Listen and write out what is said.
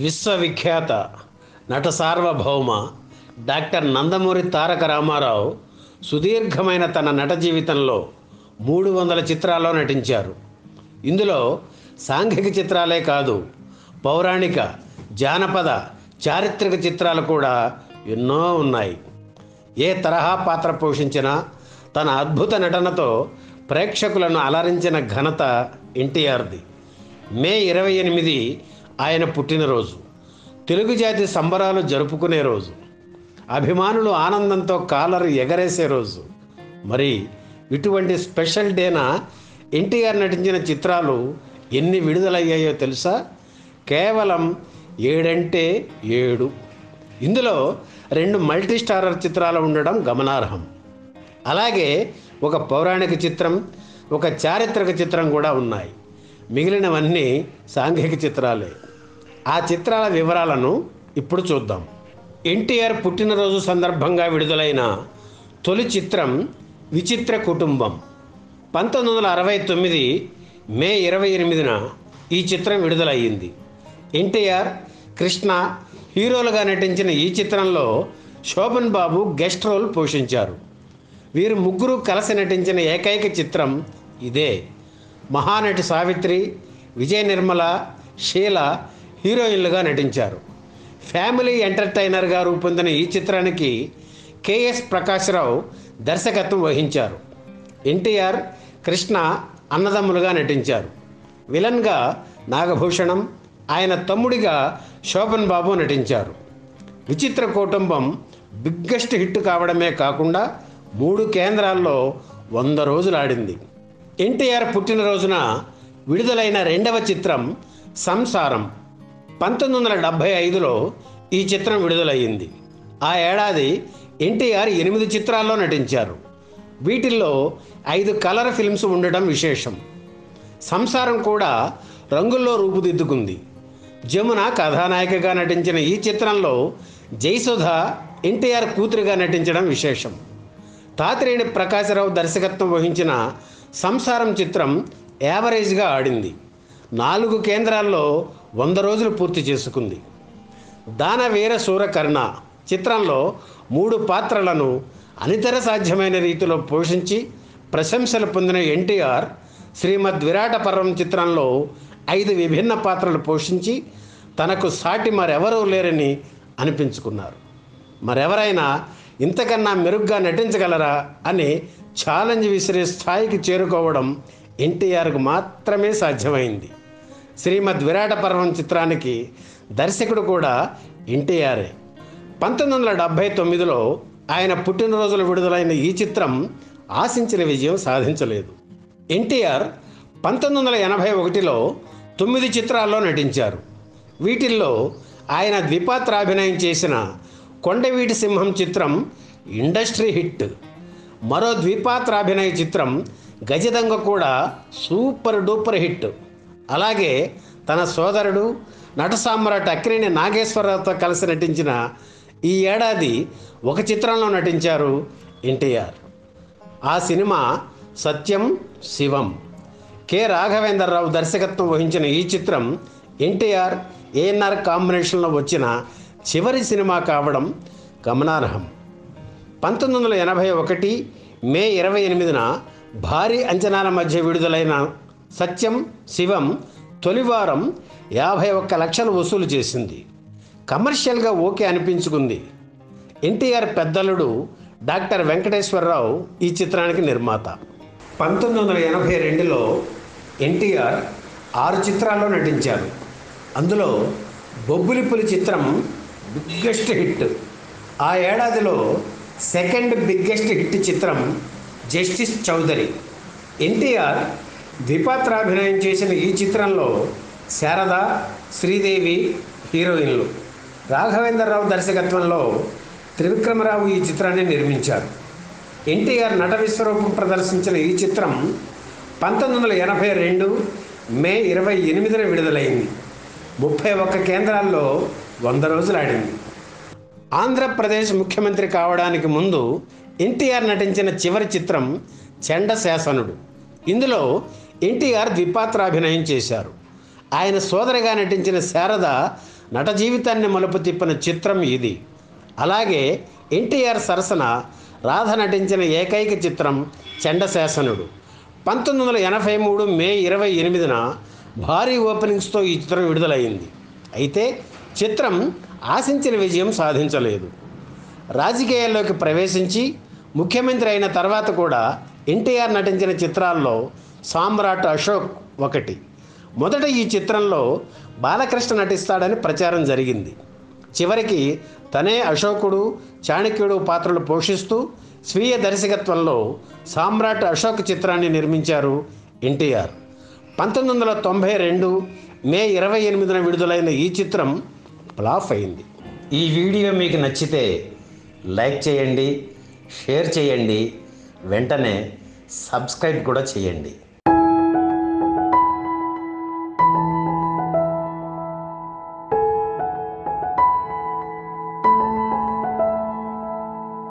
విశ్వవిఖ్యాత నట సార్వభౌమ డాక్టర్ నందమూరి తారక రామారావు సుదీర్ఘమైన తన నట జీవితంలో మూడు వందల చిత్రాల్లో నటించారు ఇందులో సాంఘిక చిత్రాలే కాదు పౌరాణిక జానపద చారిత్రక చిత్రాలు కూడా ఎన్నో ఉన్నాయి ఏ తరహా పాత్ర పోషించినా తన అద్భుత నటనతో ప్రేక్షకులను అలరించిన ఘనత ఎన్టీఆర్ది మే ఇరవై ఎనిమిది ఆయన పుట్టినరోజు తెలుగు జాతి సంబరాలు జరుపుకునే రోజు అభిమానులు ఆనందంతో కాలరు ఎగరేసే రోజు మరి ఇటువంటి స్పెషల్ డేన ఎన్టీఆర్ నటించిన చిత్రాలు ఎన్ని విడుదలయ్యాయో తెలుసా కేవలం ఏడంటే ఏడు ఇందులో రెండు మల్టీ స్టారర్ చిత్రాలు ఉండడం గమనార్హం అలాగే ఒక పౌరాణిక చిత్రం ఒక చారిత్రక చిత్రం కూడా ఉన్నాయి మిగిలినవన్నీ సాంఘిక చిత్రాలే ఆ చిత్రాల వివరాలను ఇప్పుడు చూద్దాం ఎన్టీఆర్ పుట్టినరోజు సందర్భంగా విడుదలైన తొలి చిత్రం విచిత్ర కుటుంబం పంతొమ్మిది వందల అరవై తొమ్మిది మే ఇరవై ఎనిమిదిన ఈ చిత్రం విడుదలయ్యింది ఎన్టీఆర్ కృష్ణ హీరోలుగా నటించిన ఈ చిత్రంలో శోభన్ బాబు గెస్ట్ రోల్ పోషించారు వీరు ముగ్గురు కలిసి నటించిన ఏకైక చిత్రం ఇదే మహానటి సావిత్రి విజయ నిర్మల షీల హీరోయిన్లుగా నటించారు ఫ్యామిలీ ఎంటర్టైనర్గా రూపొందిన ఈ చిత్రానికి కెఎస్ ప్రకాశ్రావు దర్శకత్వం వహించారు ఎన్టీఆర్ కృష్ణ అన్నదమ్ములుగా నటించారు విలన్గా నాగభూషణం ఆయన తమ్ముడిగా శోభన్ బాబు నటించారు విచిత్ర కుటుంబం బిగ్గెస్ట్ హిట్ కావడమే కాకుండా మూడు కేంద్రాల్లో వంద రోజులు ఆడింది ఎన్టీఆర్ పుట్టినరోజున విడుదలైన రెండవ చిత్రం సంసారం పంతొమ్మిది వందల డెబ్భై ఐదులో ఈ చిత్రం విడుదలయ్యింది ఆ ఏడాది ఎన్టీఆర్ ఎనిమిది చిత్రాల్లో నటించారు వీటిల్లో ఐదు కలర్ ఫిల్మ్స్ ఉండడం విశేషం సంసారం కూడా రంగుల్లో రూపుదిద్దుకుంది జమున కథానాయికగా నటించిన ఈ చిత్రంలో జయసుధ ఎన్టీఆర్ కూతురిగా నటించడం విశేషం తాతిరేని ప్రకాశరావు దర్శకత్వం వహించిన సంసారం చిత్రం యావరేజ్గా ఆడింది నాలుగు కేంద్రాల్లో వంద రోజులు పూర్తి చేసుకుంది దానవీర సూరకర్ణ చిత్రంలో మూడు పాత్రలను అనితర సాధ్యమైన రీతిలో పోషించి ప్రశంసలు పొందిన ఎన్టీఆర్ శ్రీమద్ విరాట పర్వం చిత్రంలో ఐదు విభిన్న పాత్రలు పోషించి తనకు సాటి మరెవరూ లేరని అనిపించుకున్నారు మరెవరైనా ఇంతకన్నా మెరుగ్గా నటించగలరా అని ఛాలెంజ్ విసిరే స్థాయికి చేరుకోవడం ఎన్టీఆర్కు మాత్రమే సాధ్యమైంది శ్రీమద్ విరాట పర్వం చిత్రానికి దర్శకుడు కూడా ఎన్టీఆరే పంతొమ్మిది వందల డెబ్భై తొమ్మిదిలో ఆయన పుట్టినరోజులు విడుదలైన ఈ చిత్రం ఆశించిన విజయం సాధించలేదు ఎన్టీఆర్ పంతొమ్మిది వందల ఎనభై ఒకటిలో తొమ్మిది చిత్రాల్లో నటించారు వీటిల్లో ఆయన ద్విపాత్రాభినయం చేసిన కొండవీటి సింహం చిత్రం ఇండస్ట్రీ హిట్ మరో ద్విపాత్రాభినయ చిత్రం గజదంగ కూడా సూపర్ డూపర్ హిట్ అలాగే తన సోదరుడు నట సామ్రాట్ అక్కినేని నాగేశ్వరరావుతో కలిసి నటించిన ఈ ఏడాది ఒక చిత్రంలో నటించారు ఎన్టీఆర్ ఆ సినిమా సత్యం శివం కె రాఘవేంద్రరావు దర్శకత్వం వహించిన ఈ చిత్రం ఎన్టీఆర్ ఏఎన్ఆర్ కాంబినేషన్లో వచ్చిన చివరి సినిమా కావడం గమనార్హం పంతొమ్మిది వందల ఎనభై ఒకటి మే ఇరవై ఎనిమిదిన భారీ అంచనాల మధ్య విడుదలైన సత్యం శివం తొలివారం యాభై ఒక్క లక్షలు వసూలు చేసింది కమర్షియల్గా ఓకే అనిపించుకుంది ఎన్టీఆర్ పెద్దలుడు డాక్టర్ వెంకటేశ్వరరావు ఈ చిత్రానికి నిర్మాత పంతొమ్మిది వందల ఎనభై రెండులో ఎన్టీఆర్ ఆరు చిత్రాల్లో నటించారు అందులో బొబ్బులిపులి చిత్రం బిగ్గెస్ట్ హిట్ ఆ ఏడాదిలో సెకండ్ బిగ్గెస్ట్ హిట్ చిత్రం జస్టిస్ చౌదరి ఎన్టీఆర్ ద్విపాత్రాభినయం చేసిన ఈ చిత్రంలో శారద శ్రీదేవి హీరోయిన్లు రాఘవేంద్రరావు దర్శకత్వంలో త్రివిక్రమరావు ఈ చిత్రాన్ని నిర్మించారు ఎన్టీఆర్ నట విశ్వరూపం ప్రదర్శించిన ఈ చిత్రం పంతొమ్మిది వందల ఎనభై రెండు మే ఇరవై ఎనిమిదిన విడుదలైంది ముప్పై ఒక్క కేంద్రాల్లో వంద రోజులు ఆడింది ఆంధ్రప్రదేశ్ ముఖ్యమంత్రి కావడానికి ముందు ఎన్టీఆర్ నటించిన చివరి చిత్రం చండశాసనుడు ఇందులో ఎన్టీఆర్ ద్విపాత్రాభినయం చేశారు ఆయన సోదరిగా నటించిన శారద నట జీవితాన్ని మలుపు తిప్పిన చిత్రం ఇది అలాగే ఎన్టీఆర్ సరసన రాధ నటించిన ఏకైక చిత్రం చండశాసనుడు పంతొమ్మిది వందల ఎనభై మూడు మే ఇరవై ఎనిమిదిన భారీ ఓపెనింగ్స్తో ఈ చిత్రం విడుదలైంది అయితే చిత్రం ఆశించిన విజయం సాధించలేదు రాజకీయాల్లోకి ప్రవేశించి ముఖ్యమంత్రి అయిన తర్వాత కూడా ఎన్టీఆర్ నటించిన చిత్రాల్లో సామ్రాట్ అశోక్ ఒకటి మొదట ఈ చిత్రంలో బాలకృష్ణ నటిస్తాడని ప్రచారం జరిగింది చివరికి తనే అశోకుడు చాణక్యుడు పాత్రలు పోషిస్తూ స్వీయ దర్శకత్వంలో సామ్రాట్ అశోక్ చిత్రాన్ని నిర్మించారు ఎన్టీఆర్ పంతొమ్మిది వందల తొంభై రెండు మే ఇరవై ఎనిమిదిన విడుదలైన ఈ చిత్రం ఫ్లాప్ అయింది ఈ వీడియో మీకు నచ్చితే లైక్ చేయండి షేర్ చేయండి వెంటనే సబ్స్క్రైబ్ కూడా చేయండి